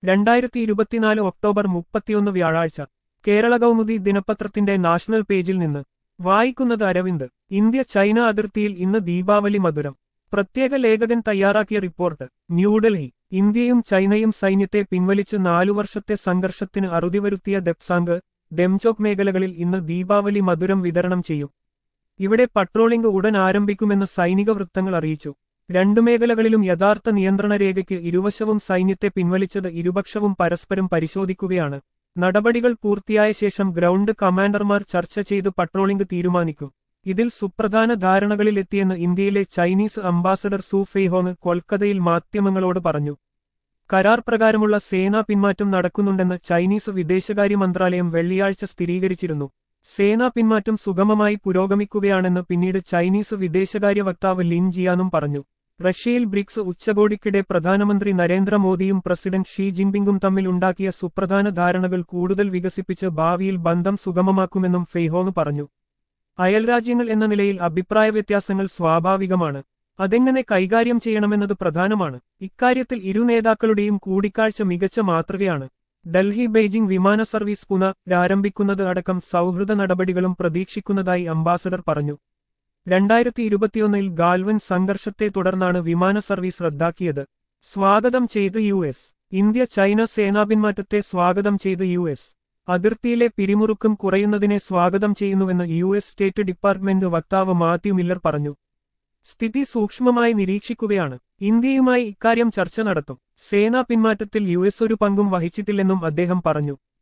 രണ്ടായിരത്തി ഇരുപത്തിനാല് ഒക്ടോബർ മുപ്പത്തിയൊന്ന് വ്യാഴാഴ്ച കേരള കൗമുദി ദിനപത്രത്തിന്റെ നാഷണൽ പേജിൽ നിന്ന് വായിക്കുന്നത് അരവിന്ദ് ഇന്ത്യ ചൈന അതിർത്തിയിൽ ഇന്ന് ദീപാവലി മധുരം പ്രത്യേക ലേഖകൻ തയ്യാറാക്കിയ റിപ്പോർട്ട് ന്യൂഡൽഹി ഇന്ത്യയും ചൈനയും സൈന്യത്തെ പിൻവലിച്ച് നാലു വർഷത്തെ സംഘർഷത്തിന് അറുതി വരുത്തിയ ദെപ്സാങ്ക് ഡെംചോക് മേഖലകളിൽ ഇന്ന് ദീപാവലി മധുരം വിതരണം ചെയ്യും ഇവിടെ പട്രോളിംഗ് ഉടൻ ആരംഭിക്കുമെന്ന് സൈനിക വൃത്തങ്ങൾ അറിയിച്ചു രണ്ടു മേഖലകളിലും യഥാർത്ഥ നിയന്ത്രണ രേഖയ്ക്ക് ഇരുവശവും സൈന്യത്തെ പിൻവലിച്ചത് ഇരുപക്ഷവും പരസ്പരം പരിശോധിക്കുകയാണ് നടപടികൾ പൂർത്തിയായ ശേഷം ഗ്രൗണ്ട് കമാൻഡർമാർ ചർച്ച ചെയ്ത് പട്രോളിംഗ് തീരുമാനിക്കും ഇതിൽ സുപ്രധാന ധാരണകളിലെത്തിയെന്ന് ഇന്ത്യയിലെ ചൈനീസ് അംബാസഡർ സു ഫെയ്ഹോങ് കൊൽക്കത്തയിൽ മാധ്യമങ്ങളോട് പറഞ്ഞു കരാർ പ്രകാരമുള്ള സേനാ പിന്മാറ്റം നടക്കുന്നുണ്ടെന്ന് ചൈനീസ് വിദേശകാര്യ മന്ത്രാലയം വെള്ളിയാഴ്ച സ്ഥിരീകരിച്ചിരുന്നു സേനാ പിന്മാറ്റം സുഗമമായി പുരോഗമിക്കുകയാണെന്ന് പിന്നീട് ചൈനീസ് വിദേശകാര്യ വക്താവ് ലിൻ ജിയാനും പറഞ്ഞു റഷ്യയിൽ ബ്രിക്സ് ഉച്ചകോടിക്കിടെ പ്രധാനമന്ത്രി നരേന്ദ്രമോദിയും പ്രസിഡന്റ് ഷീ ജിൻപിങ്ങും തമ്മിൽ ഉണ്ടാക്കിയ സുപ്രധാന ധാരണകൾ കൂടുതൽ വികസിപ്പിച്ച് ഭാവിയിൽ ബന്ധം സുഗമമാക്കുമെന്നും ഫെയ്ഹോങ് പറഞ്ഞു അയൽരാജ്യങ്ങൾ എന്ന നിലയിൽ അഭിപ്രായ വ്യത്യാസങ്ങൾ സ്വാഭാവികമാണ് അതെങ്ങനെ കൈകാര്യം ചെയ്യണമെന്നത് പ്രധാനമാണ് ഇക്കാര്യത്തിൽ ഇരു നേതാക്കളുടെയും കൂടിക്കാഴ്ച മികച്ച മാതൃകയാണ് ഡൽഹി ബെയ്ജിംഗ് വിമാന സർവീസ് പുനരാരംഭിക്കുന്നത് അടക്കം സൗഹൃദ നടപടികളും പ്രതീക്ഷിക്കുന്നതായി അംബാസഡർ പറഞ്ഞു രണ്ടായിരത്തി ഇരുപത്തിയൊന്നിൽ ഗാൽവൻ സംഘർഷത്തെ തുടർന്നാണ് വിമാന സർവീസ് റദ്ദാക്കിയത് സ്വാഗതം ചെയ്ത് യു എസ് ഇന്ത്യ ചൈന സേനാപിന്മാറ്റത്തെ സ്വാഗതം ചെയ്ത് യു എസ് അതിർത്തിയിലെ പിരിമുറുക്കം കുറയുന്നതിനെ സ്വാഗതം ചെയ്യുന്നുവെന്ന് യു എസ് സ്റ്റേറ്റ് ഡിപ്പാർട്ട്മെന്റ് വക്താവ് മാത്യു മില്ലർ പറഞ്ഞു സ്ഥിതി സൂക്ഷ്മമായി നിരീക്ഷിക്കുകയാണ് ഇന്ത്യയുമായി ഇക്കാര്യം ചർച്ച നടത്തും സേനാ പിന്മാറ്റത്തിൽ യു എസ് ഒരു പങ്കും വഹിച്ചിട്ടില്ലെന്നും അദ്ദേഹം പറഞ്ഞു